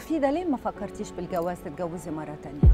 مفيده ليه ما فكرتيش بالجواز تتجوزي مره تانية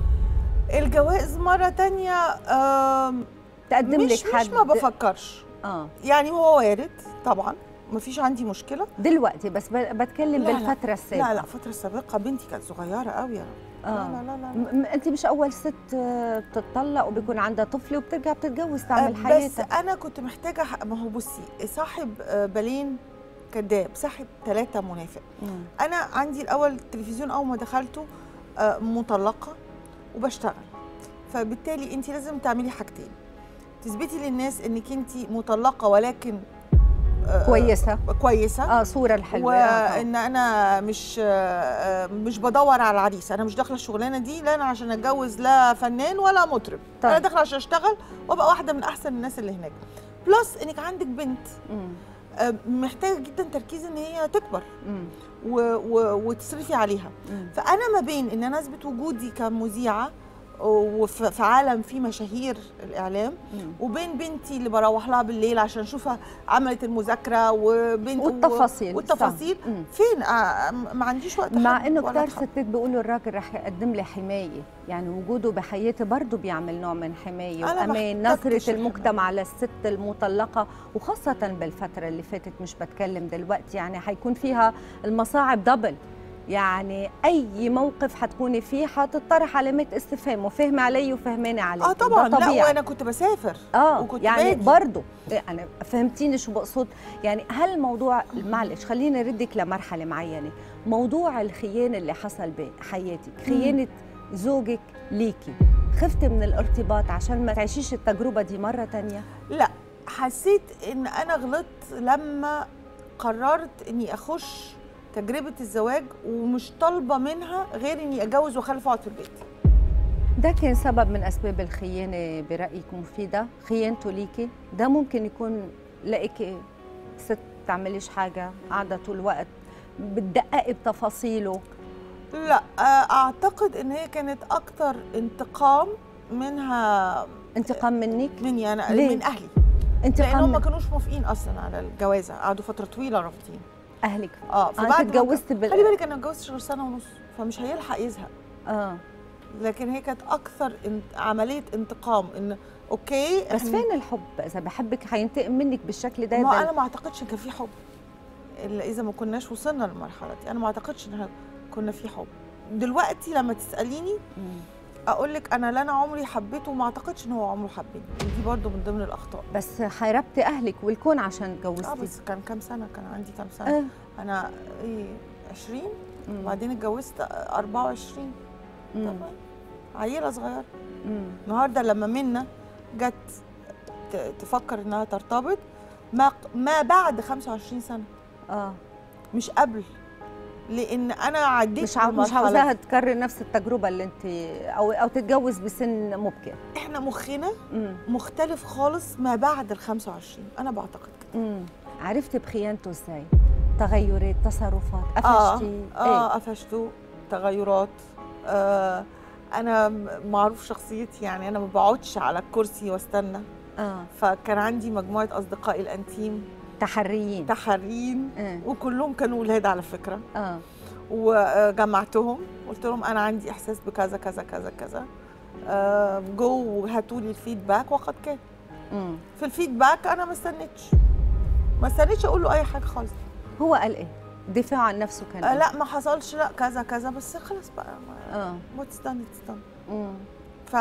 الجواز مره تانية آم، تقدم مش لك حد مش ما بفكرش اه يعني هو وارد طبعا ما فيش عندي مشكله دلوقتي بس ب- بتكلم لا، لا. بالفتره السابقه لا لا الفتره السابقه بنتي كانت صغيره قوي يا رب آه. لا لا لا, لا. م- م- انت مش اول ست آه، بتطلق وبيكون عندها طفل وبترجع بتتجوز آه، تعمل بس حياتها انا كنت محتاجه ح- ما هو بصي صاحب آه، بالين كذاب صاحب ثلاثه منافق مم. انا عندي الاول التلفزيون اول ما دخلته آه، مطلقه وبشتغل فبالتالي انت لازم تعملي حاجتين تثبتي للناس انك انت مطلقه ولكن آه، كويسه كويسه اه صوره الحلوه آه. وان انا مش آه، مش بدور على العريس انا مش داخله الشغلانه دي لا انا عشان اتجوز لا فنان ولا مطرب طيب. انا داخله عشان اشتغل وابقى واحده من احسن الناس اللي هناك بلس انك عندك بنت مم. آه، محتاجه جدا تركيز ان هي تكبر مم. و و وتصرفي عليها مم. فانا ما بين ان انا اثبت وجودي كمذيعه وفي في عالم فيه مشاهير الاعلام مم. وبين بنتي اللي بروح لها بالليل عشان اشوفها عملت المذاكره وبنت والتفاصيل والتفاصيل صح. مم. فين آه، ما عنديش وقت مع حد انه ولا كتار أتحب. ستات بيقولوا الراجل رح يقدم لي حمايه يعني وجوده بحياتي برضه بيعمل نوع من حمايه أنا وامان محتاجتش نظره الحماية. المجتمع للست المطلقه وخاصه بالفتره اللي فاتت مش بتكلم دلوقتي يعني حيكون فيها المصاعب دبل يعني اي موقف حتكوني فيه حتطرح علامات استفهام وفهمي علي وفهماني عليك اه طبعا ده لا طبيعي. وانا كنت بسافر اه وكنت يعني باجي. برضه يعني فهمتيني شو بقصد يعني هل الموضوع معلش خليني اردك لمرحله معينه موضوع الخيانه اللي حصل بحياتك خيانه زوجك ليكي خفتي من الارتباط عشان ما تعيشيش التجربه دي مره تانية لا حسيت ان انا غلطت لما قررت اني اخش تجربه الزواج ومش طالبه منها غير اني اتجوز واخلف واقعد في البيت ده كان سبب من اسباب الخيانه برايك مفيده خيانته ليكي ده ممكن يكون لقيكي ست تعمليش حاجه قاعده طول الوقت بتدققي بتفاصيله لا آه، اعتقد ان هي كانت اكتر انتقام منها انتقام منك مني انا ليه؟ من اهلي لان انتقام هم ما من كانوش موافقين اصلا على الجوازه قعدوا فتره طويله رافضين اهلك اه اه فبعد انت ما اتجوزت بال خلي بالك انا اتجوزت غير سنه ونص فمش هيلحق يزهق اه لكن هي كانت اكثر انت... عمليه انتقام ان اوكي بس إحنا- فين الحب اذا بحبك هينتقم منك بالشكل ده ما ده- انا ما اعتقدش ان كان في حب الا اذا ما كناش وصلنا للمرحله دي انا ما اعتقدش ان كنا في حب دلوقتي لما تساليني مم. اقول لك انا لا انا عمري حبيته وما اعتقدش ان هو عمره حبني دي برضو من ضمن الاخطاء بس حيربتي اهلك والكون عشان اه اتجوزتي بس كان كام سنه كان عندي كام سنه آه. انا ايه 20 مم. وبعدين اتجوزت 24 مم. طبعا عيله صغيره مم. النهارده لما منا جت ت- تفكر انها ترتبط ما ما بعد 25 سنه اه مش قبل لان انا عديت مش عاو... مش بالمرحلة عاوزاها دي. تكرر نفس التجربه اللي انت او او تتجوز بسن مبكر احنا مخنا مم. مختلف خالص ما بعد ال 25 انا بعتقد كده مم. عرفتي بخيانته ازاي تغيرات تصرفات اه قفشتي اه قفشته تغيرات آه انا م- معروف شخصيتي يعني انا ما بقعدش على الكرسي واستنى اه فكان عندي مجموعه اصدقائي الانتيم تحريين تحرين اه وكلهم كانوا ولاد على فكره اه وجمعتهم قلت لهم انا عندي احساس بكذا كذا كذا كذا آه، جو وهاتوا لي الفيدباك وقد كان مم. في الفيدباك انا ما استنيتش ما استنيتش اقول له اي حاجه خالص هو قال ايه دفاع عن نفسه كان آه إيه؟ لا ما حصلش لا كذا كذا بس خلاص بقى ما, اه ما تستني تستني مم. ف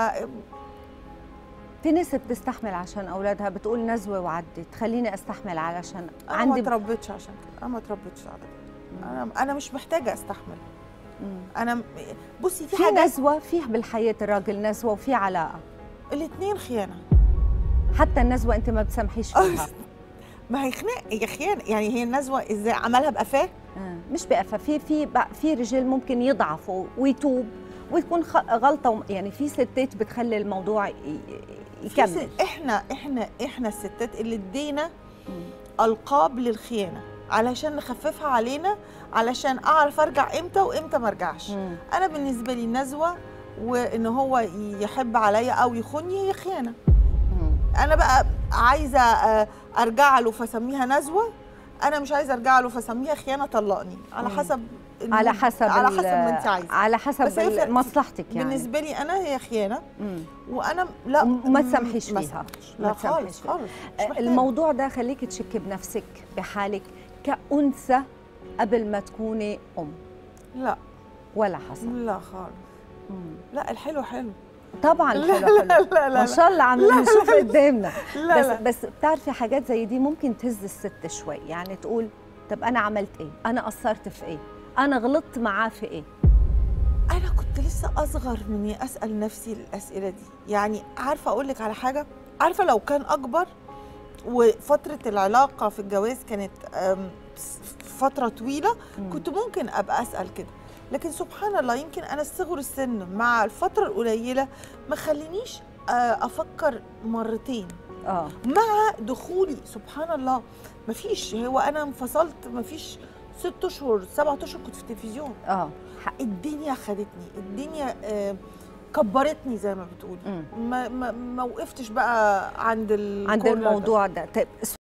في ناس بتستحمل عشان اولادها بتقول نزوه وعدت خليني استحمل علشان انا ما عندي اتربيتش عشان كده انا ما اتربيتش على كده انا انا مش محتاجه استحمل مم. انا م- بصي في في حاجه نزوه فيه بالحياه الراجل نزوه وفي علاقه الاثنين خيانه حتى النزوه انت ما بتسامحيش فيها ما هي خناق هي خيانه يعني هي النزوه ازاي عملها بقفاه آه. مش بقفة في في بق- في رجال ممكن يضعفوا ويتوب وتكون خ- غلطه وم- يعني في ستات بتخلي الموضوع ي- ي- في يكمل ست- احنا احنا احنا الستات اللي ادينا مم. القاب للخيانه علشان نخففها علينا علشان اعرف ارجع امتى وامتى ما ارجعش مم. انا بالنسبه لي النزوه وان هو يحب عليا او يخوني هي خيانه مم. انا بقى عايزه آه، ارجع له فاسميها نزوه انا مش عايزه ارجع له فاسميها خيانه طلقني على مم. حسب على المد- حسب على ال- حسب ما انت عايزه على بس حسب هي ال- فرق- مصلحتك يعني بالنسبه لي انا هي خيانه مم. وانا لا وما تسامحيش ما فيها. سامحش. ما لا تسامحيش خالص فيها. خالص مش محتاجة. الموضوع ده خليك تشكي بنفسك بحالك كأنثى قبل ما تكوني أم لا ولا حصل لا خالص مم. لا الحلو حلو طبعا لا حلو لا حلو لا لا ما شاء الله عم نشوف قدامنا لا بس لا بس بتعرفي حاجات زي دي ممكن تهز الست شوي يعني تقول طب انا عملت ايه انا قصرت في ايه انا غلطت معاه في ايه انا كنت لسه اصغر من إني اسال نفسي الاسئله دي يعني عارفه اقول لك على حاجه عارفه لو كان اكبر وفتره العلاقه في الجواز كانت أم، فتره طويله مم. كنت ممكن ابقى اسال كده لكن سبحان الله يمكن انا صغر السن مع الفتره القليله ما خلينيش آه، افكر مرتين اه مع دخولي سبحان الله مفيش هو انا انفصلت مفيش ست اشهر سبعة اشهر كنت في التلفزيون اه ح- الدنيا خدتني الدنيا آه، كبرتني زي ما بتقولي مم. ما, ما, ما وقفتش بقى عند ال عند الموضوع ده طيب